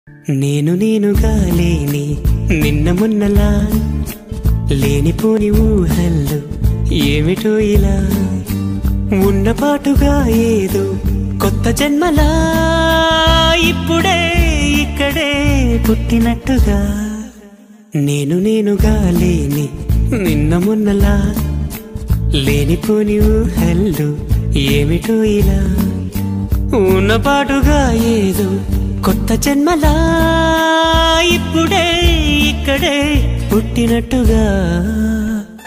నేను నేనుగా లేని నిన్న మొన్నలా లేనిపోని ఊహల్లో ఏమిటో ఇలా ఉన్న పాటుగా ఏదో కొత్త జన్మలా ఇప్పుడే ఇక్కడే పుట్టినట్టుగా నేను నేనుగా లేని నిన్న మొన్నలా లేనిపోని ఊహల్లో ఏమిటో ఇలా ఉన్న పాటుగా ఏదో కొత్త జన్మలా ఇప్పుడే ఇక్కడే పుట్టినట్టుగా